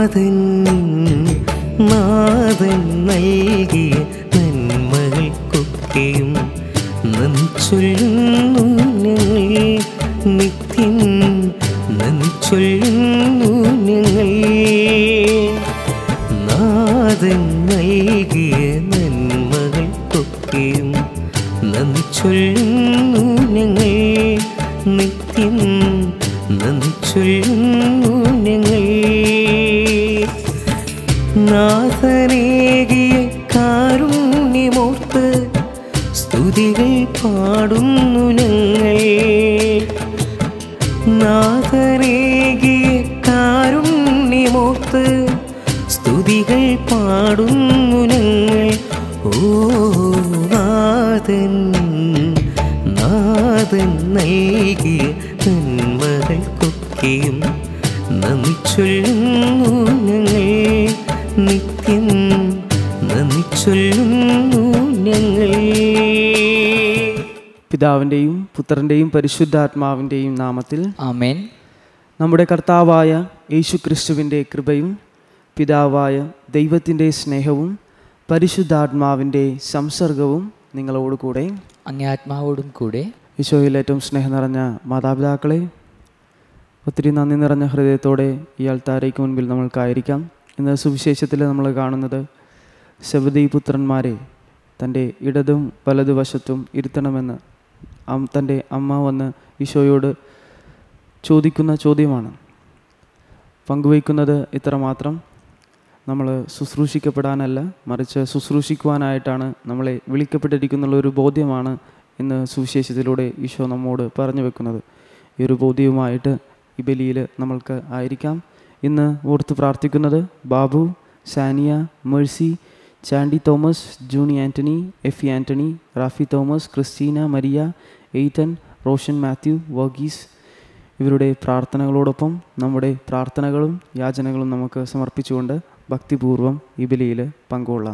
നാഥൻ നാഥൻ നൽകിയ നന്മകൾക്കൊക്കെയും നന്ദി ചൊല്ലുന്നു ഞങ്ങൾ നിത്യം നന്ദി ചൊല്ലുന്നു ഞങ്ങൾ നാഥൻ നൽകിയ നന്മകൾക്കൊക്കെയും നന്ദി ചൊല്ലുന്നു ഞങ്ങൾ നിത്യം നന്ദി ചൊല്ലുന്നു ഞങ്ങൾ നാഥനേകിയ കാരുണ്യമോർത്ത് സ്തുതികൾ പാടുന്നു ഞങ്ങൾ നാഥനേകിയ കാരുണ്യമോർത്ത് സ്തുതികൾ പാടുന്നു ഞങ്ങൾ ഓ നാഥൻ നാഥൻ നൽകിയ നന്മകൾക്കൊക്കെയും നന്ദി ചൊല്ലുന്നു ഞങ്ങൾ നിത്യം നന്ദി ചൊല്ലുന്നു ഞങ്ങൾ പിതാവിൻ്റെയും പുത്രൻ്റെയും പരിശുദ്ധാത്മാവിൻ്റെയും നാമത്തിൽ ആമേൻ നമ്മുടെ കർത്താവായ യേശു ക്രിസ്തുവിൻ്റെ കൃപയും പിതാവായ ദൈവത്തിൻ്റെ സ്നേഹവും പരിശുദ്ധാത്മാവിൻ്റെ സംസർഗവും നിങ്ങളോട് കൂടെ അങ്ങേ ആത്മാവോടും കൂടെ ഈശോയിൽ ഏറ്റവും സ്നേഹം നിറഞ്ഞ മാതാപിതാക്കളെ ഒത്തിരി നന്ദി നിറഞ്ഞ ഹൃദയത്തോടെ ഈ അൾത്താരയ്ക്ക് മുൻപിൽ നമ്മൾക്കായിരിക്കാം ഇന്ന് സുവിശേഷത്തിൽ നമ്മൾ കാണുന്നത് ശബദി പുത്രന്മാരെ തൻ്റെ ഇടതും വലതുവശത്തും ഇരുത്തണമെന്ന് അം- തൻ്റെ അമ്മ വന്ന് ഈശോയോട് ചോദിക്കുന്ന ചോദ്യമാണ് പങ്കുവയ്ക്കുന്നത് ഇത്രമാത്രം നമ്മൾ ശുശ്രൂഷിക്കപ്പെടാനല്ല മറിച്ച് ശുശ്രൂഷിക്കുവാനായിട്ടാണ് നമ്മളെ വിളിക്കപ്പെട്ടിരിക്കുന്നുള്ള ഒരു ബോധ്യമാണ് ഇന്ന് സുവിശേഷത്തിലൂടെ ഈശോ നമ്മോട് പറഞ്ഞു വെക്കുന്നത് ഈ ഒരു ബോധ്യവുമായിട്ട് ഈ ബലിയിൽ നമ്മൾക്ക് ആയിരിക്കാം ഇന്ന് ഓർത്ത് പ്രാർത്ഥിക്കുന്നത് Babu Sania Mercy Chandy Thomas Juni Antony Effie Antony Rafi Thomas Christina Maria Ethan Roshan Mathew Varghese ഇവരുടെ പ്രാർത്ഥനകളോടൊപ്പം നമ്മുടെ പ്രാർത്ഥനകളും യാചനകളും നമുക്ക് സമർപ്പിച്ചുകൊണ്ട് ഭക്തിപൂർവം ഈ ബലിയിൽ പങ്കുകൊള്ളാം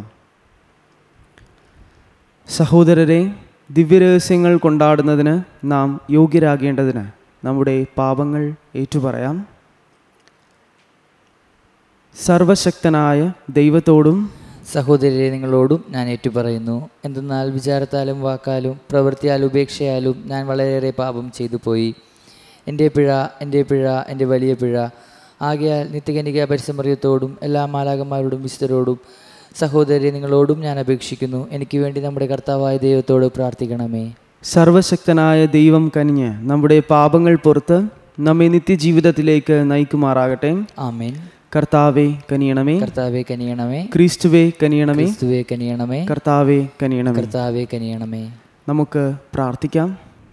സഹോദരരെ ദിവ്യരഹസ്യങ്ങൾ കൊണ്ടാടുന്നതിന് നാം യോഗ്യരാകേണ്ടതിന് നമ്മുടെ പാപങ്ങൾ ഏറ്റുപറയാം സർവശക്തനായ ദൈവത്തോടും സഹോദരരെ നിങ്ങളോടും ഞാൻ ഏറ്റുപറയുന്നു എന്തെന്നാൽ വിചാരത്താലും വാക്കാലും പ്രവൃത്തിയാലും ഉപേക്ഷയാലും ഞാൻ വളരെയേറെ പാപം ചെയ്തു പോയി എൻ്റെ പിഴ എൻ്റെ പിഴ എൻ്റെ വലിയ പിഴ ആകയാൽ നിത്യകനിക പരിസമറിയത്തോടും എല്ലാ മാലാകന്മാരോടും വിശുദ്ധരോടും സഹോദരരെ നിങ്ങളോടും ഞാൻ അപേക്ഷിക്കുന്നു എനിക്ക് വേണ്ടി നമ്മുടെ കർത്താവായ ദൈവത്തോട് പ്രാർത്ഥിക്കണമേ സർവശക്തനായ ദൈവം കനിഞ്ഞ് നമ്മുടെ പാപങ്ങൾ പുറത്ത് നമ്മെ നിത്യജീവിതത്തിലേക്ക് നയിക്കുമാറാകട്ടെ ആമേൻ കർത്താവെ കനിയണമേ കർത്താവെ കനിയണമേ ക്രിസ്തുവെ കനിയണമേ ക്രിസ്തുവെ കനിയണമേ കർത്താവെ കനിയണമേ കർത്താവെ കനിയണമേ നമുക്ക് പ്രാർത്ഥിക്കാം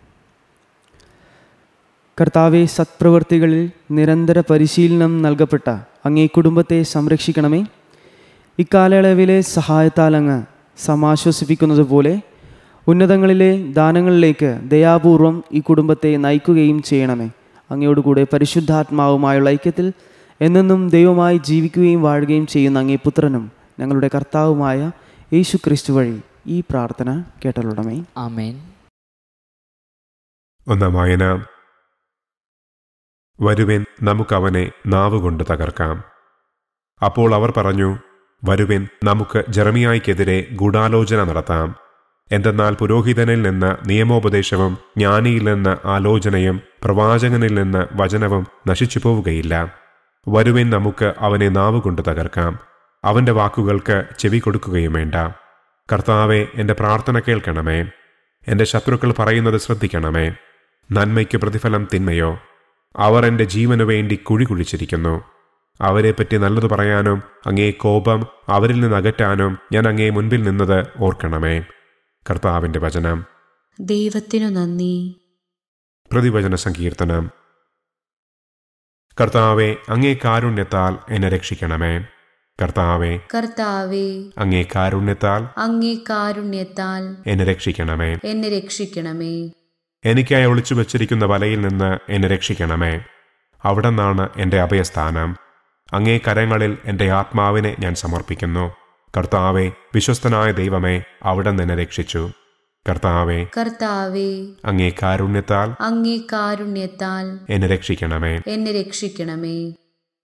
കർത്താവെ സത്പ്രവൃത്തികളിൽ നിരന്തര പരിശീലനം നൽകപ്പെട്ട അങ്ങേ കുടുംബത്തെ സംരക്ഷിക്കണമേ ഇക്കാലയളവിലെ സഹായത്താൽ അങ്ങ് സമാശ്വസിപ്പിക്കുന്നത് പോലെ ഉന്നതങ്ങളിലെ ദാനങ്ങളിലേക്ക് ദയാപൂർവം ഈ കുടുംബത്തെ നയിക്കുകയും ചെയ്യണമേ അങ്ങയോടുകൂടെ പരിശുദ്ധാത്മാവുമായുള്ള ഐക്യത്തിൽ എന്നെന്നും ദൈവമായി ജീവിക്കുകയും വാഴുകയും ചെയ്യുന്ന അങ്ങേ പുത്രനും ഞങ്ങളുടെ കർത്താവുമായ യേശു ക്രിസ്തു വഴി ഈ പ്രാർത്ഥന കേട്ടലുടമേ ആമേൻ ഒന്നാം വായന വരുവൻ നമുക്കവനെ നാവുകൊണ്ട് തകർക്കാം അപ്പോൾ അവർ പറഞ്ഞു വരുവൻ നമുക്ക് ജെറമിയായ്ക്കെതിരെ ഗൂഢാലോചന നടത്താം എന്തെന്നാൽ പുരോഹിതനിൽ നിന്ന് നിയമോപദേശവും ജ്ഞാനിയിൽ നിന്ന് ആലോചനയും പ്രവാചകനിൽ നിന്ന് വചനവും നശിച്ചു പോവുകയില്ല വരുവൻ നമുക്ക് അവനെ നാവുകൊണ്ട് തകർക്കാം അവന്റെ വാക്കുകൾക്ക് ചെവി കൊടുക്കുകയും വേണ്ട കർത്താവെ എന്റെ പ്രാർത്ഥന കേൾക്കണമേ എന്റെ ശത്രുക്കൾ പറയുന്നത് ശ്രദ്ധിക്കണമേ നന്മയ്ക്ക് പ്രതിഫലം തിന്മയോ അവർ എൻ്റെ ജീവനു വേണ്ടി കുഴി കുഴിച്ചിരിക്കുന്നു അവരെപ്പറ്റി നല്ലത് പറയാനും അങ്ങേ കോപം അവരിൽ നിന്ന് അകറ്റാനും ഞാൻ അങ്ങേ മുൻപിൽ നിന്നത് ഓർക്കണമേ കർത്താവിന്റെ വചനം ദൈവത്തിനു നന്ദി പ്രതിവചന സങ്കീർത്തനം കർത്താവെ അങ്ങേ കാരുണ്യത്താൽ എന്നെ രക്ഷിക്കണമേ കർത്താവെ കർത്താവേ അങ്ങേ കാരുണ്യത്താൽ അങ്ങേ കാരുണ്യത്താൽ എന്നെ രക്ഷിക്കണമേ എന്നെ രക്ഷിക്കണമേ എനിക്കായി ഒളിച്ചു വച്ചിരിക്കുന്ന വലയിൽ നിന്ന് എന്നെ രക്ഷിക്കണമേ അവിടെ നിന്നാണ് എൻ്റെ അഭയസ്ഥാനം അങ്ങേ കരങ്ങളിൽ എൻ്റെ ആത്മാവിനെ ഞാൻ സമർപ്പിക്കുന്നു കർത്താവെ വിശ്വസ്തനായ ദൈവമേ അവിടെ നിന്ന് രക്ഷിച്ചു കർത്താവെ കർത്താവേ അങ്ങേ കാരുണ്യത്താൽ അങ്ങേ കാരുണ്യത്താൽ എന്നെ രക്ഷിക്കണമേ എന്നെ രക്ഷിക്കണമേ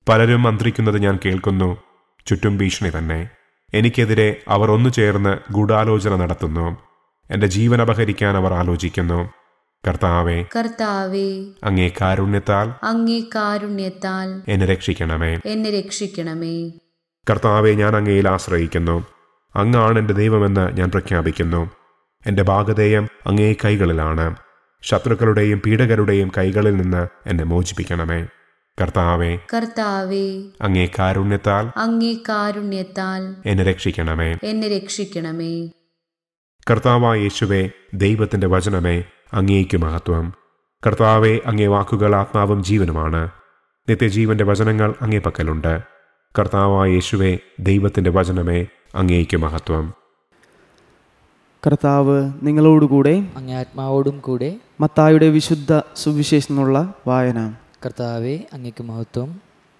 പലരും മന്ത്രിക്കുന്നത് ഞാൻ കേൾക്കുന്നു ചുറ്റും ഭീഷണി തന്നെ എനിക്കെതിരെ അവർ ഒന്നു ചേർന്ന് ഗൂഢാലോചന നടത്തുന്നു എൻ്റെ ജീവൻ അപഹരിക്കാൻ അവർ ആലോചിക്കുന്നു കർത്താവെ കർത്താവേ അങ്ങേ കാരുണ്യത്താൽ അങ്ങേ കാരുണ്യത്താൽ എന്നെ രക്ഷിക്കണമേ എന്നെ രക്ഷിക്കണമേ കർത്താവെ ഞാൻ അങ്ങയിൽ ആശ്രയിക്കുന്നു അങ്ങാണ് എൻ്റെ ദൈവമെന്ന് ഞാൻ പ്രഖ്യാപിക്കുന്നു എൻ്റെ ഭാഗധേയം അങ്ങേ കൈകളിലാണ് ശത്രുക്കളുടെയും പീഡകരുടെയും കൈകളിൽ നിന്ന് എന്നെ മോചിപ്പിക്കണമേ കർത്താവെ കർത്താവേ അങ്ങേ കാരുണ്യത്താൽ അങ്ങേ കാരുണ്യത്താൽ എന്നെ രക്ഷിക്കണമേ എന്നെ രക്ഷിക്കണമേ കർത്താവായ യേശുവെ ദൈവത്തിൻ്റെ വചനമേ അങ്ങേക്ക് മഹത്വം കർത്താവെ അങ്ങേ വാക്കുകൾ ആത്മാവും ജീവനുമാണ് നിത്യജീവന്റെ വചനങ്ങൾ അങ്ങേ പക്കലുണ്ട് കർത്താവായ യേശുവെ ദൈവത്തിൻ്റെ വചനമേ അങ്ങേക്ക് മഹത്വം കർത്താവ് നിങ്ങളോടുകൂടെ അങ്ങേ ആത്മാവോടും കൂടെ മത്തായുടെ വിശുദ്ധ സുവിശേഷം എന്നുള്ള വായന കർത്താവെ അങ്ങേക്ക് മഹത്വം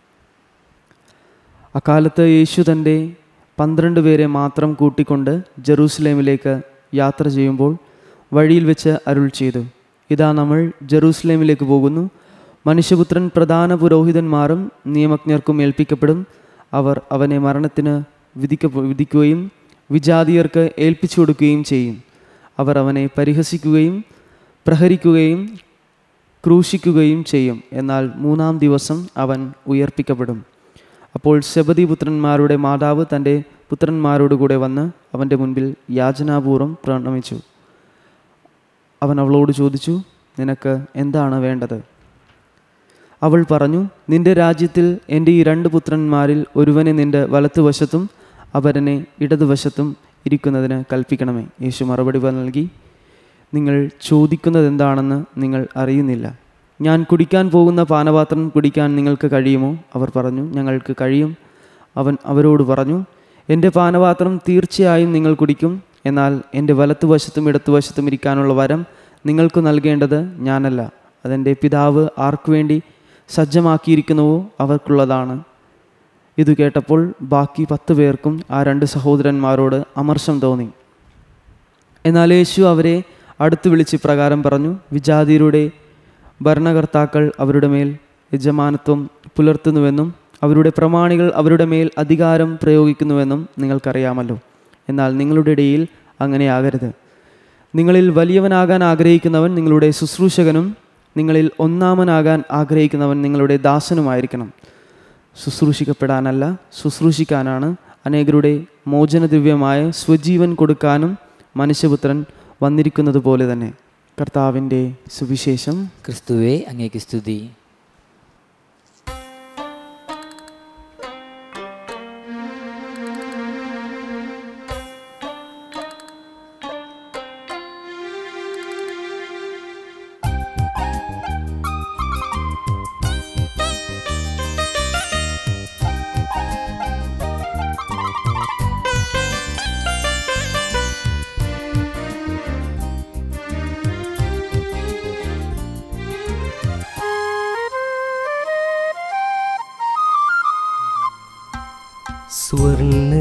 അക്കാലത്ത് യേശു തൻ്റെ പന്ത്രണ്ട് പേരെ മാത്രം കൂട്ടിക്കൊണ്ട് ജെറൂസലേമിലേക്ക് യാത്ര ചെയ്യുമ്പോൾ വഴിയിൽ വെച്ച് അരുൾ ചെയ്തു ഇതാ നമ്മൾ ജെറൂസലേമിലേക്ക് പോകുന്നു മനുഷ്യപുത്രൻ പ്രധാന പുരോഹിതന്മാരും നിയമജ്ഞർക്കും ഏൽപ്പിക്കപ്പെടും അവർ അവനെ മരണത്തിന് വിധിക്ക വിധിക്കുകയും വിജാതിയർക്ക് ഏൽപ്പിച്ചു കൊടുക്കുകയും ചെയ്യും അവർ അവനെ പരിഹസിക്കുകയും പ്രഹരിക്കുകയും ക്രൂശിക്കുകയും ചെയ്യും എന്നാൽ മൂന്നാം ദിവസം അവൻ ഉയർപ്പിക്കപ്പെടും അപ്പോൾ ശബദി പുത്രന്മാരുടെ മാതാവ് തൻ്റെ പുത്രന്മാരോട് കൂടെ വന്ന് അവൻ്റെ മുൻപിൽ യാചനാപൂർവ്വം പ്രണമിച്ചു അവൻ അവളോട് ചോദിച്ചു നിനക്ക് എന്താണ് വേണ്ടത് അവൾ പറഞ്ഞു നിന്റെ രാജ്യത്തിൽ എൻ്റെ ഈ രണ്ട് പുത്രന്മാരിൽ ഒരുവനെ നിന്റെ വലത്തുവശത്തും അപരനെ ഇടതുവശത്തും ഇരിക്കുന്നതിന് കൽപ്പിക്കണമേ യേശു മറുപടി നൽകി നിങ്ങൾ ചോദിക്കുന്നത് എന്താണെന്ന് നിങ്ങൾ അറിയുന്നില്ല ഞാൻ കുടിക്കാൻ പോകുന്ന പാനപാത്രം കുടിക്കാൻ നിങ്ങൾക്ക് കഴിയുമോ അവർ പറഞ്ഞു ഞങ്ങൾക്ക് കഴിയും അവൻ അവരോട് പറഞ്ഞു എൻ്റെ പാനപാത്രം തീർച്ചയായും നിങ്ങൾ കുടിക്കും എന്നാൽ എൻ്റെ വലത്തുവശത്തും ഇടത്തുവശത്തും ഇരിക്കാനുള്ള വരം നിങ്ങൾക്ക് നൽകേണ്ടത് ഞാനല്ല അതെൻ്റെ പിതാവ് ആർക്കു വേണ്ടി സജ്ജമാക്കിയിരിക്കുന്നുവോ അവർക്കുള്ളതാണ് ഇത് കേട്ടപ്പോൾ ബാക്കി പത്ത് പേർക്കും ആ രണ്ട് സഹോദരന്മാരോട് അമർഷം തോന്നി എന്നാൽ യേശു അവരെ അടുത്ത് വിളിച്ച് പ്രകാരം പറഞ്ഞു വിജാതിയരുടെ ഭരണകർത്താക്കൾ അവരുടെ മേൽ യജമാനത്വം പുലർത്തുന്നുവെന്നും അവരുടെ പ്രമാണികൾ അവരുടെ മേൽ അധികാരം പ്രയോഗിക്കുന്നുവെന്നും നിങ്ങൾക്കറിയാമല്ലോ എന്നാൽ നിങ്ങളുടെ ഇടയിൽ അങ്ങനെയാകരുത് നിങ്ങളിൽ വലിയവനാകാൻ ആഗ്രഹിക്കുന്നവൻ നിങ്ങളുടെ ശുശ്രൂഷകനും നിങ്ങളിൽ ഒന്നാമനാകാൻ ആഗ്രഹിക്കുന്നവൻ നിങ്ങളുടെ ദാസനുമായിരിക്കണം ശുശ്രൂഷിക്കപ്പെടാനല്ല ശുശ്രൂഷിക്കാനാണ് അനേകരുടെ മോചനദിവ്യമായ സ്വജീവൻ കൊടുക്കാനും മനുഷ്യപുത്രൻ വന്നിരിക്കുന്നത് പോലെ തന്നെ കർത്താവിൻ്റെ സുവിശേഷം ക്രിസ്തുവെ അങ്ങേക്ക് സ്തുതി സ്വർണ്ണ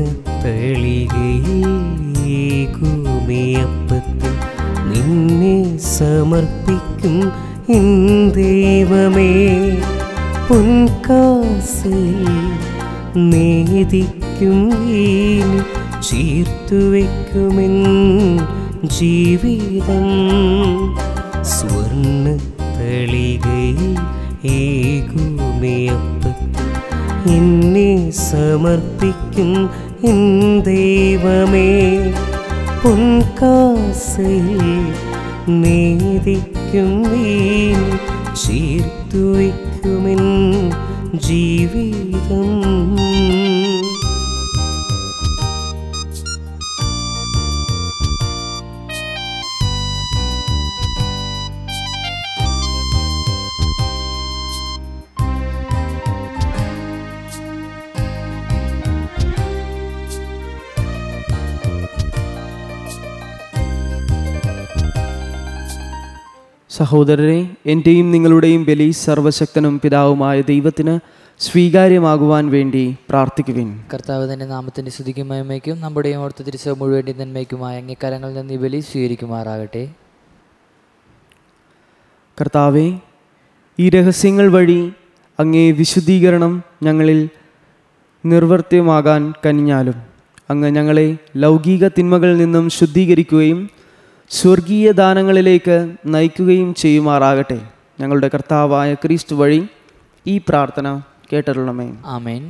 തളികയേകുമേയപ്പത്തിൽ നിന്നെ സമർപ്പിക്കും എൻ ദൈവമേ പൊൻകാസിൽ നേദിക്കും വീണി ചീർത്തു വയ്ക്കുമെൻ ജീവിതം സ്വർണ്ണ തളികയിൽ ഏകുമേയപ്പത്തിൽ എന്നെ സമർപ്പിക്കും എൻ ദൈവമേ പൊൻകാസയിൽ നേദിക്കും വീണി ചീർത്തു വയ്ക്കുമെൻ ജീവിതം സഹോദരരെ എൻ്റെയും നിങ്ങളുടെയും ബലി സർവശക്തനും പിതാവുമായ ദൈവത്തിന് സ്വീകാര്യമാകുവാൻ വേണ്ടി പ്രാർത്ഥിക്കുവിൻ കർത്താവ് തന്റെ നാമത്തിന്റെ സ്തുതിക്കും മഹിമയ്ക്കും നമ്മുടെയും ഓർത്ത തിരിച്ച മുഴുവൻ്റെ നന്മയ്ക്കുമായ അങ്ങേക്കരങ്ങളിൽ നിന്ന് ഈ ബലി സ്വീകരിക്കുമാറാകട്ടെ കർത്താവെ ഈ രഹസ്യങ്ങൾ വഴി അങ്ങേ വിശുദ്ധീകരണം ഞങ്ങളിൽ നിർവർത്തിയമാകാൻ കനിഞ്ഞാലും അങ്ങ് ഞങ്ങളെ ലൗകിക തിന്മകളിൽ നിന്നും ശുദ്ധീകരിക്കുകയും സ്വർഗീയ ദാനങ്ങളിലേക്ക് നയിക്കുകയും ചെയ്യുമാറാകട്ടെ ഞങ്ങളുടെ കർത്താവായ ക്രിസ്തു വഴി ഈ പ്രാർത്ഥന കേട്ടിട്ടുള്ളമേ ആമേൻ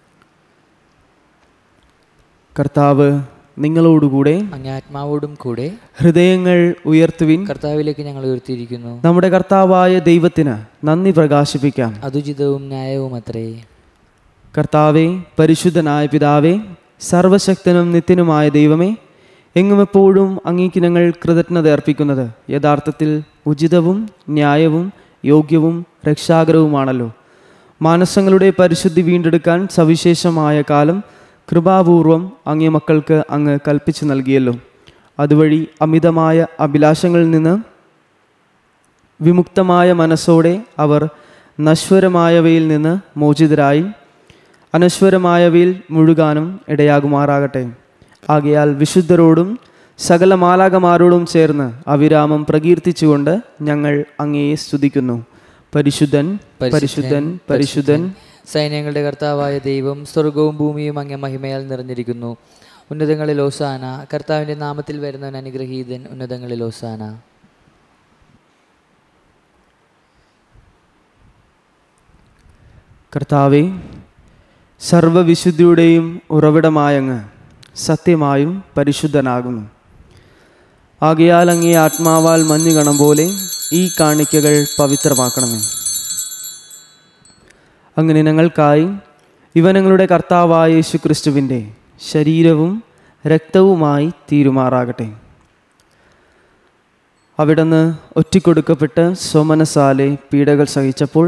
കർത്താവ് നിങ്ങളോടുകൂടെ അങ്ങേ ആത്മാവോടും കൂടെ ഹൃദയങ്ങൾ ഉയർത്തുവിൻ കർത്താവിലേക്ക് ഞങ്ങൾ ഉയർത്തിയിരിക്കുന്നു നമ്മുടെ കർത്താവായ ദൈവത്തിന് നന്ദി പ്രകാശിപ്പിക്കാം അതുചിതവും ന്യായവും അത്രേ കർത്താവെ പരിശുദ്ധനായ പിതാവേ സർവശക്തനും നിത്യനുമായ ദൈവമേ എങ്ങും എപ്പോഴും അങ്ങേക്ക് ഞങ്ങൾ കൃതജ്ഞത അർപ്പിക്കുന്നത് യഥാർത്ഥത്തിൽ ഉചിതവും ന്യായവും യോഗ്യവും രക്ഷാകരവുമാണല്ലോ മാനസങ്ങളുടെ പരിശുദ്ധി വീണ്ടെടുക്കാൻ സവിശേഷമായ കാലം കൃപാപൂർവം അങ്ങേ മക്കൾക്ക് അങ്ങ് കൽപ്പിച്ചു നൽകിയല്ലോ അതുവഴി അമിതമായ അഭിലാഷങ്ങളിൽ നിന്ന് വിമുക്തമായ മനസ്സോടെ അവർ നശ്വരമായവയിൽ നിന്ന് മോചിതരായി അനശ്വരമായവയിൽ മുഴുകാനും ഇടയാകുമാറാകട്ടെ ആകയാൽ വിശുദ്ധരോടും സകല മാലാകമാരോടും ചേർന്ന് അവിരാമം പ്രകീർത്തിച്ചുകൊണ്ട് ഞങ്ങൾ അങ്ങയെ സ്തുതിക്കുന്നു പരിശുദ്ധൻ പരിശുദ്ധൻ പരിശുദ്ധൻ സൈന്യങ്ങളുടെ കർത്താവായ ദൈവം സ്വർഗവും ഭൂമിയും അങ്ങേ മഹിമയാൽ നിറഞ്ഞിരിക്കുന്നു ഉന്നതങ്ങളിൽ ഓസാന കർത്താവിൻ്റെ നാമത്തിൽ വരുന്നവൻ അനുഗ്രഹീതൻ ഉന്നതങ്ങളിൽ ഓസാന കർത്താവെ സർവവിശുദ്ധിയുടെയും ഉറവിടമായങ്ങ് സത്യമായും പരിശുദ്ധനാകുന്നു ആകയാൽ അങ്ങേ ആത്മാവാൽ മഞ്ഞുകണം പോലെ ഈ കാണിക്കകൾ പവിത്രമാക്കണമേ അങ്ങനെ ഞങ്ങൾക്കായി ഇവ ഞങ്ങളുടെ കർത്താവായ യേശു ക്രിസ്തുവിൻ്റെ ശരീരവും രക്തവുമായി തീരുമാറാകട്ടെ അവിടുന്ന് ഒറ്റിക്കൊടുക്കപ്പെട്ട് സോമനസാലെ പീഡകൾ സഹിച്ചപ്പോൾ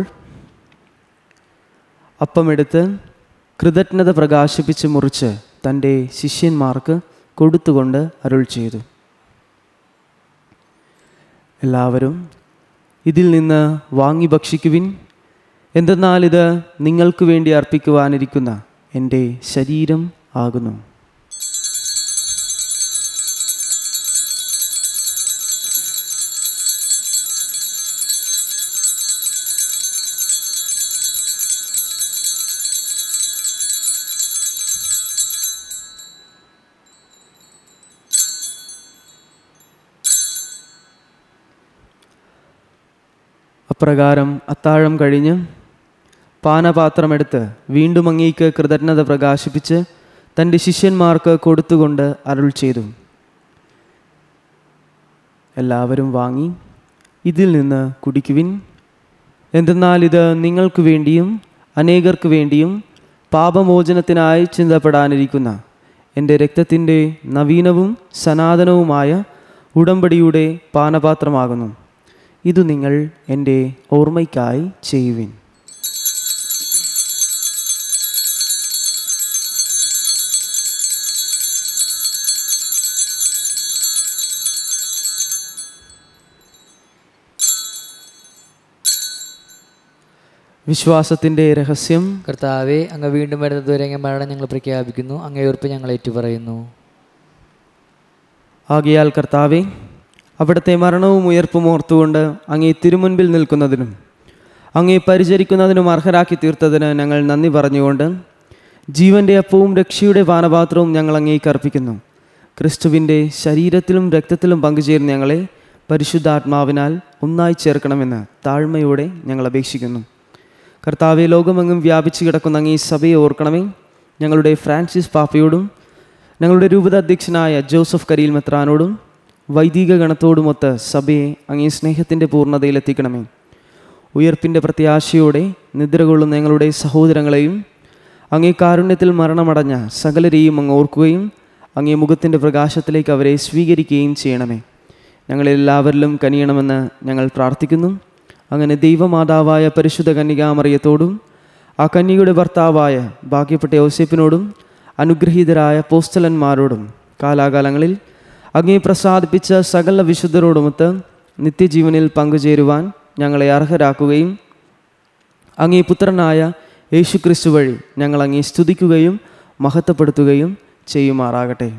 അപ്പമെടുത്ത് കൃതജ്ഞത പ്രകാശിപ്പിച്ച് മുറിച്ച് തൻ്റെ ശിഷ്യന്മാർക്ക് കൊടുത്തുകൊണ്ട് അരുൾ ചെയ്തു എല്ലാവരും ഇതിൽ നിന്ന് വാങ്ങി ഭക്ഷിക്കുവിൻ എന്തെന്നാൽ ഇത് നിങ്ങൾക്ക് വേണ്ടി അർപ്പിക്കുവാനിരിക്കുന്ന എൻ്റെ ശരീരം ആകുന്നു അപ്രകാരം അത്താഴം കഴിഞ്ഞ് പാനപാത്രമെടുത്ത് വീണ്ടും അങ്ങേക്ക് കൃതജ്ഞത പ്രകാശിപ്പിച്ച് തൻ്റെ ശിഷ്യന്മാർക്ക് കൊടുത്തുകൊണ്ട് അരുൾ ചെയ്തു എല്ലാവരും വാങ്ങി ഇതിൽ നിന്ന് കുടിക്കുവിൻ എന്തെന്നാൽ ഇത് നിങ്ങൾക്ക് വേണ്ടിയും അനേകർക്ക് വേണ്ടിയും പാപമോചനത്തിനായി ചിന്തപ്പെടാനിരിക്കുന്ന എൻ്റെ രക്തത്തിൻ്റെ നവീനവും സനാതനവുമായ ഉടമ്പടിയുടെ പാനപാത്രമാകുന്നു ഇതു നിങ്ങൾ എൻ്റെ ഓർമ്മയ്ക്കായി ചെയ്യുവിൻ വിശ്വാസത്തിൻ്റെ രഹസ്യം കർത്താവെ അങ്ങ് വീണ്ടും വരുന്നതുവരെ അങ്ങ് മരണം ഞങ്ങൾ പ്രഖ്യാപിക്കുന്നു അങ്ങേ ഉറപ്പ് ഞങ്ങൾ ഏറ്റുപറയുന്നു ആകയാൽ കർത്താവെ അവിടുത്തെ മരണവും ഉയർപ്പും ഓർത്തുകൊണ്ട് അങ്ങേ തിരുമുൻപിൽ നിൽക്കുന്നതിനും അങ്ങേ പരിചരിക്കുന്നതിനും അർഹരാക്കി തീർത്തതിന് ഞങ്ങൾ നന്ദി പറഞ്ഞുകൊണ്ട് ജീവൻ്റെ അപ്പവും രക്ഷയുടെ പാനപാത്രവും ഞങ്ങൾ അങ്ങേക്ക് അർപ്പിക്കുന്നു ക്രിസ്തുവിൻ്റെ ശരീരത്തിലും രക്തത്തിലും പങ്കുചേർന്ന് ഞങ്ങളെ പരിശുദ്ധാത്മാവിനാൽ ഒന്നായി ചേർക്കണമെന്ന് താഴ്മയോടെ ഞങ്ങൾ അപേക്ഷിക്കുന്നു കർത്താവെ ലോകമെങ്ങും വ്യാപിച്ചു കിടക്കുന്ന അങ്ങേ സഭയെ ഓർക്കണമേ ഞങ്ങളുടെ ഫ്രാൻസിസ് പാപ്പയോടും ഞങ്ങളുടെ രൂപത അധ്യക്ഷനായ ജോസഫ് കരീൽ മെത്രാനോടും വൈദിക ഗണത്തോടുമൊത്ത് സഭയെ അങ്ങേ സ്നേഹത്തിൻ്റെ പൂർണ്ണതയിലെത്തിക്കണമേ ഉയർപ്പിൻ്റെ പ്രത്യാശയോടെ നിദ്ര കൊള്ളുന്ന ഞങ്ങളുടെ സഹോദരങ്ങളെയും അങ്ങേ കാരുണ്യത്തിൽ മരണമടഞ്ഞ സകലരെയും അങ്ങ് ഓർക്കുകയും അങ്ങേ മുഖത്തിൻ്റെ പ്രകാശത്തിലേക്ക് അവരെ സ്വീകരിക്കുകയും ചെയ്യണമേ ഞങ്ങളെല്ലാവരിലും കനിയണമെന്ന് ഞങ്ങൾ പ്രാർത്ഥിക്കുന്നു അങ്ങനെ ദൈവമാതാവായ പരിശുദ്ധ കന്യകാമറിയത്തോടും ആ കന്യകയുടെ ഭർത്താവായ ഭാഗ്യപ്പെട്ട യോസേപ്പിനോടും അനുഗ്രഹീതരായ പോസ്റ്റലന്മാരോടും കാലാകാലങ്ങളിൽ അങ്ങേ പ്രസാദിപ്പിച്ച സകല വിശുദ്ധരോടുമൊത്ത് നിത്യജീവനിൽ പങ്കുചേരുവാൻ ഞങ്ങളെ അർഹരാക്കുകയും അങ്ങേ പുത്രനായ യേശുക്രിസ്തു വഴി ഞങ്ങൾ അങ്ങേ സ്തുതിക്കുകയും മഹത്വപ്പെടുത്തുകയും ചെയ്യുമാറാകട്ടെ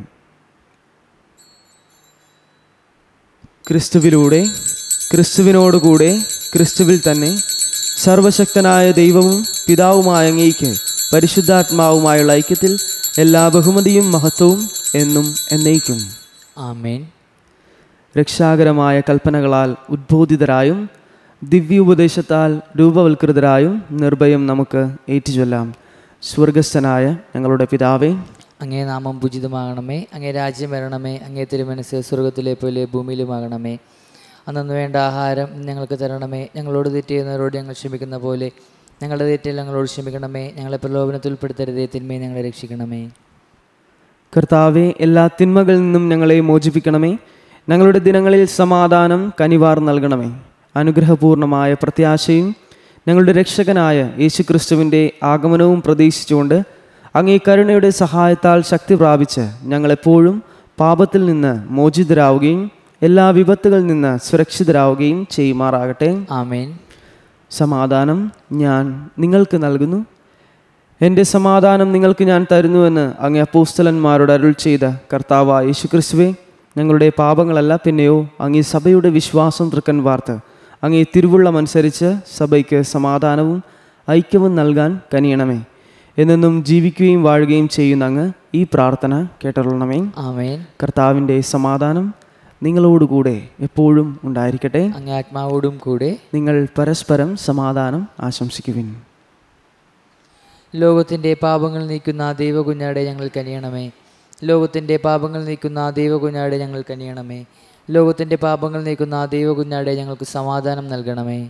ക്രിസ്തുവിലൂടെ ക്രിസ്തുവിനോടുകൂടെ ക്രിസ്തുവിൽ തന്നെ സർവശക്തനായ ദൈവവും പിതാവുമായ അങ്ങേക്ക് പരിശുദ്ധാത്മാവുമായുള്ള ഐക്യത്തിൽ എല്ലാ ബഹുമതിയും മഹത്വവും എന്നും എന്നേക്കും ആമേൻ രക്ഷാകരമായ കൽപ്പനകളാൽ ഉദ്ബോധിതരായും ദിവ്യോപദേശത്താൽ രൂപവൽകൃതരായും നിർഭയം നമുക്ക് ഏറ്റുചൊല്ലാം സ്വർഗസ്ഥനായ ഞങ്ങളുടെ പിതാവേ അങ്ങേ നാമം പൂജിതമാകണമേ അങ്ങേ രാജ്യം വരണമേ അങ്ങേ തിരുമനസ് സ്വർഗത്തിലെ പോലെ ഭൂമിയിലുമാകണമേ അന്നു വേണ്ട ആഹാരം ഞങ്ങൾക്ക് തരണമേ ഞങ്ങളോട് തെറ്റ് ചെയ്യുന്നവരോട് ഞങ്ങൾ ക്ഷമിക്കുന്ന പോലെ ഞങ്ങളുടെ തെറ്റിൽ ഞങ്ങളോട് ക്ഷമിക്കണമേ ഞങ്ങളെ പ്രലോഭനത്തിൽ ഉൾപ്പെടുത്തരുതേ തിന്മയെ ഞങ്ങളെ രക്ഷിക്കണമേ കർത്താവെ എല്ലാ തിന്മകളിൽ നിന്നും ഞങ്ങളെ മോചിപ്പിക്കണമേ ഞങ്ങളുടെ ദിനങ്ങളിൽ സമാധാനം കനിവാർ നൽകണമേ അനുഗ്രഹപൂർണമായ പ്രത്യാശയും ഞങ്ങളുടെ രക്ഷകനായ യേശുക്രിസ്തുവിൻ്റെ ആഗമനവും പ്രതീക്ഷിച്ചുകൊണ്ട് അങ്ങേ കരുണയുടെ സഹായത്താൽ ശക്തി പ്രാപിച്ച് ഞങ്ങളെപ്പോഴും പാപത്തിൽ നിന്ന് മോചിതരാവുകയും എല്ലാ വിപത്തുകളിൽ നിന്ന് സുരക്ഷിതരാവുകയും ചെയ്യുമാറാകട്ടെ ആമേൻ സമാധാനം ഞാൻ നിങ്ങൾക്ക് നൽകുന്നു എൻ്റെ സമാധാനം നിങ്ങൾക്ക് ഞാൻ തരുന്നുവെന്ന് അങ്ങേ അപ്പോസ്തലന്മാരോട് അരുൾ ചെയ്ത കർത്താവായ യേശുക്രിസ്തുവേ ഞങ്ങളുടെ പാപങ്ങളല്ല പിന്നെയോ അങ്ങേ സഭയുടെ വിശ്വാസം തൃക്കൻ വാർത്ത് അങ്ങേ തിരുവുള്ളമനുസരിച്ച് സഭയ്ക്ക് സമാധാനവും ഐക്യവും നൽകാൻ കനിയണമേ എന്നെന്നും ജീവിക്കുകയും വാഴുകയും ചെയ്യുന്ന അങ്ങ് ഈ പ്രാർത്ഥന കേട്ടറിയണമേ ആമേൻ കർത്താവിൻ്റെ സമാധാനം നിങ്ങളോടുകൂടെ എപ്പോഴും ഉണ്ടായിരിക്കട്ടെ അങ്ങേ ആത്മാവോടും കൂടെ നിങ്ങൾ പരസ്പരം സമാധാനം ആശംസിക്കുവിൻ ലോകത്തിൻ്റെ പാപങ്ങൾ നീക്കുന്ന ദൈവകുഞ്ഞാടെ ഞങ്ങൾ കനിയണമേ ലോകത്തിൻ്റെ പാപങ്ങൾ നീക്കുന്ന ദൈവകുഞ്ഞാടെ ഞങ്ങൾ കനിയണമേ ലോകത്തിൻ്റെ പാപങ്ങൾ നീക്കുന്ന ദൈവകുഞ്ഞാടെ ഞങ്ങൾക്ക് സമാധാനം നൽകണമേ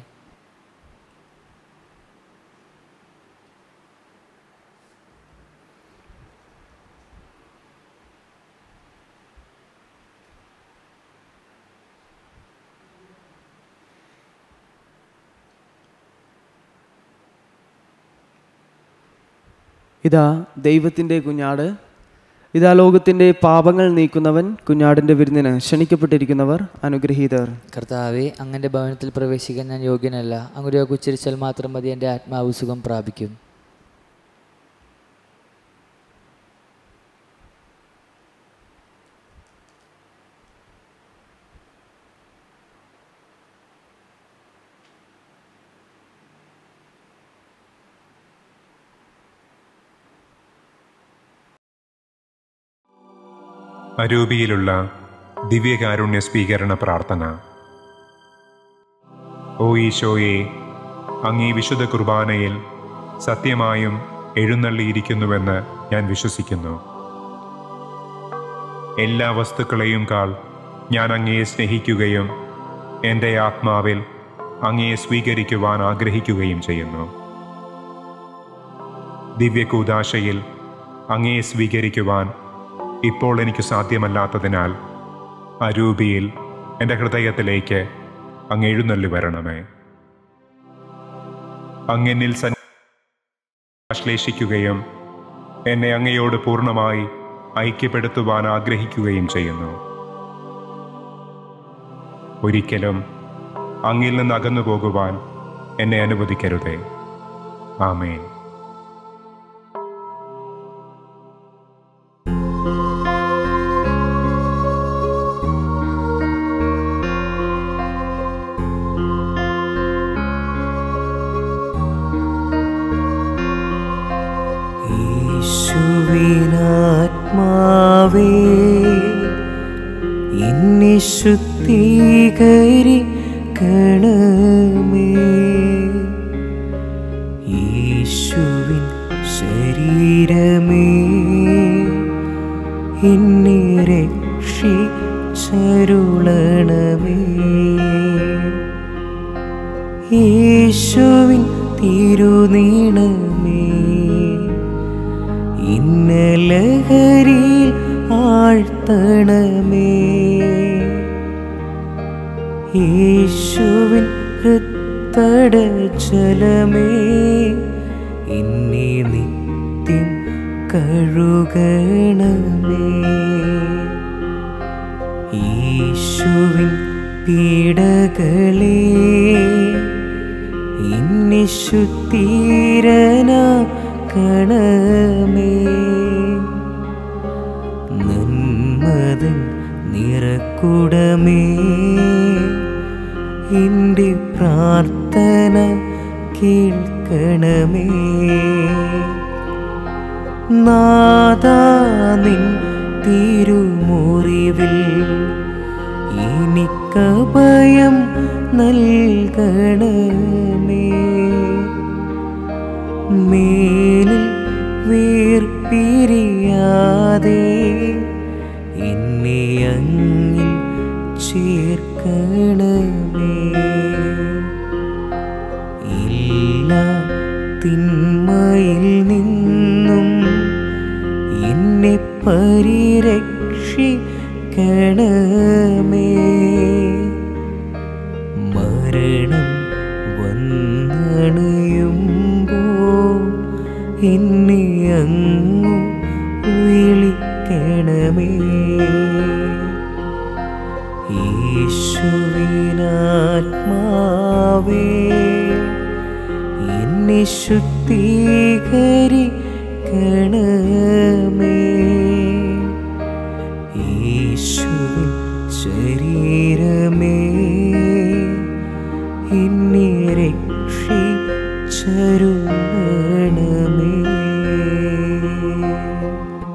ഇതാ ദൈവത്തിൻ്റെ കുഞ്ഞാട് ഇതാ ലോകത്തിൻ്റെ പാപങ്ങൾ നീക്കുന്നവൻ കുഞ്ഞാടിൻ്റെ വിരുന്നിന് ക്ഷണിക്കപ്പെട്ടിരിക്കുന്നവർ അനുഗ്രഹീതർ കർത്താവെ അങ്ങൻ്റെ ഭവനത്തിൽ പ്രവേശിക്കാൻ ഞാൻ യോഗ്യനല്ല അങ്ങൊരു ഉച്ചരിച്ചാൽ മാത്രം മതി എൻ്റെ ആത്മാവ് സുഖം പ്രാപിക്കും അരൂപിയിലുള്ള ദിവ്യകാരുണ്യ സ്വീകരണ പ്രാർത്ഥന ഓ ഈശോയെ അങ്ങീ വിശുദ്ധ കുർബാനയിൽ സത്യമായും എഴുന്നള്ളിയിരിക്കുന്നുവെന്ന് ഞാൻ വിശ്വസിക്കുന്നു എല്ലാ വസ്തുക്കളെയും കാൾ ഞാൻ അങ്ങയെ സ്നേഹിക്കുകയും എൻ്റെ ആത്മാവിൽ അങ്ങയെ സ്വീകരിക്കുവാൻ ആഗ്രഹിക്കുകയും ചെയ്യുന്നു ദിവ്യകൂദാശയിൽ അങ്ങയെ സ്വീകരിക്കുവാൻ ഇപ്പോൾ എനിക്ക് സാധ്യമല്ലാത്തതിനാൽ അരൂപിയിൽ എൻ്റെ ഹൃദയത്തിലേക്ക് അങ്ങ് എഴുന്നള്ളി വരണമേ അങ്ങെന്നിൽ ആശ്ലേഷിക്കുകയും എന്നെ അങ്ങയോട് പൂർണ്ണമായി ഐക്യപ്പെടുത്തുവാൻ ആഗ്രഹിക്കുകയും ചെയ്യുന്നു ഒരിക്കലും അങ്ങിൽ നിന്ന് അകന്നു പോകുവാൻ എന്നെ അനുവദിക്കരുതേ ആമേൻ യേശുവിനാത്മാവേ എന്നെ ശുദ്ധീകരിക്കണമേ യേശുവിൻ ശരീരമേ എന്നെ രക്ഷിച്ചരുളണമേ യേശുവിൻ തിരുനീണമേ ഇന്നലഹരിയിൽ ആഴ്ത്തണമേ യേശുവിൻ ഹൃത്തടജലമേ എന്നെ നിത്യം കഴുകണമേ യേശുവിൻ പീഡകളേ എന്നെ ശുദ്ധീരനാക്കണമേ നന്മതൻ നിറക്കുടമേ എൻ്റെ പ്രാർത്ഥന കേൾക്കണമേ നാദാനിൻ തിരുമുറിവിൽ എനിക്കഭയം നൽകണമേ മേലിൽ വേർപിരിയാതെ എന്നെ അങ്ങിൽ ചേർക്കണമേ എല്ലാ തിന്മയിൽ നിന്നും എന്നെ പരിരക്ഷിക്കണമേ മരണം വന്നണയുമ്പോൾ എന്നെ അങ്ങു വിളിക്കണമേ യേശുവിനാത്മാവേ എന്നെ ശുദ്ധീകരിക്കണമേ യേശുവിൻ ശരീരമേ എന്നെ രക്ഷിച്ചരുളണമേ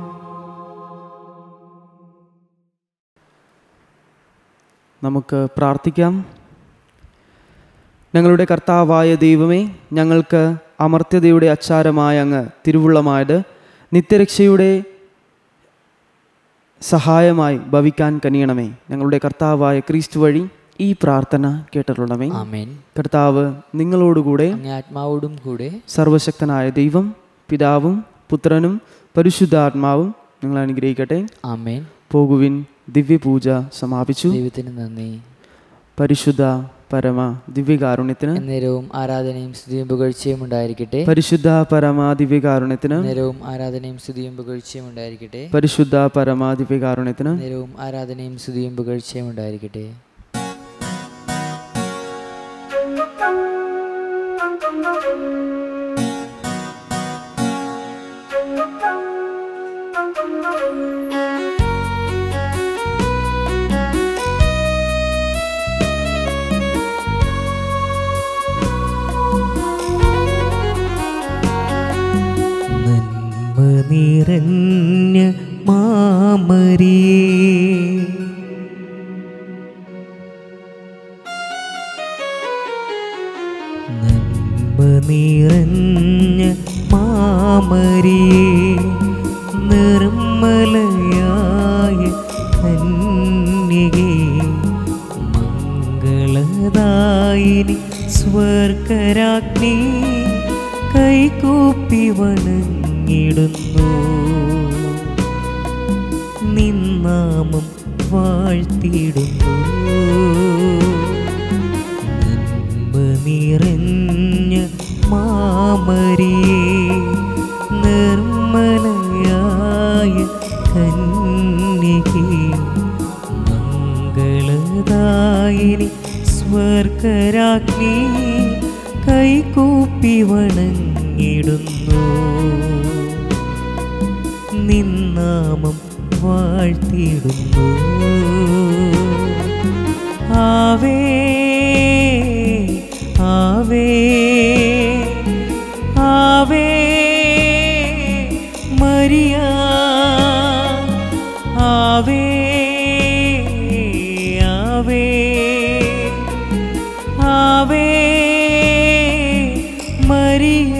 നമുക്ക് പ്രാർത്ഥിക്കാം ഞങ്ങളുടെ കർത്താവായ ദൈവമേ ഞങ്ങൾക്ക് അമർത്യതയുടെ അച്ചാരമായ അങ്ങ് തിരുവുള്ളമായത് നിത്യരക്ഷയുടെ സഹായമായി ഭവിക്കാൻ കനിയണമേ ഞങ്ങളുടെ കർത്താവായ ക്രിസ്തു വഴി ഈ പ്രാർത്ഥന കേട്ടിട്ടുള്ളമേ ആമേൻ കർത്താവ് നിങ്ങളോടുകൂടെ അങ്ങേ ആത്മാവോടും കൂടെ സർവശക്തനായ ദൈവം പിതാവും പുത്രനും പരിശുദ്ധാത്മാവും നിങ്ങൾ അനുഗ്രഹിക്കട്ടെ ആമേൻ പോകുവിൻ ദിവ്യപൂജ സമാപിച്ചു ദൈവത്തിന് നന്ദി പരിശുദ്ധ പരമ ദിവ്യകാരുണ്യത്തിന് നേരവും ആരാധനയും സ്തുതിയും പുകഴ്ചയും ഉണ്ടായിരിക്കട്ടെ പരിശുദ്ധ പരമ ദിവ്യകാരുണ്യത്തിന് നേരവും ആരാധനയും സ്തുതിയും പുകഴ്ചയും ഉണ്ടായിരിക്കട്ടെ പരിശുദ്ധ പരമ ദിവ്യകാരുണ്യത്തിന് നേരവും ആരാധനയും സ്തുതിയും പുകഴ്ചയും ഉണ്ടായിരിക്കട്ടെ നന്മ നിറഞ്ഞ മാമരേ നന്മ നിറഞ്ഞ മാമരേ നിർമ്മലയായ കന്യകേ മംഗളദായിനി സ്വർഗരാജ്ഞി കൈകൂപ്പി വണങ്ങിടുന്നു നിന്നാമം വാഴ്ത്തിയിടുന്നു നന്മ നിറഞ്ഞ മാമരേ നിർമ്മലയായ കന്യകേ മംഗളദായിനി സ്വർഗരാജ്ഞി കൈകൂപ്പി വണങ്ങിടുന്നു നിന്നാമം വാഴ്ത്തിയിടുന്നു ആവേ ആവേ ആവേ മരിയ ആവേ ആവേ ആവേ മരിയ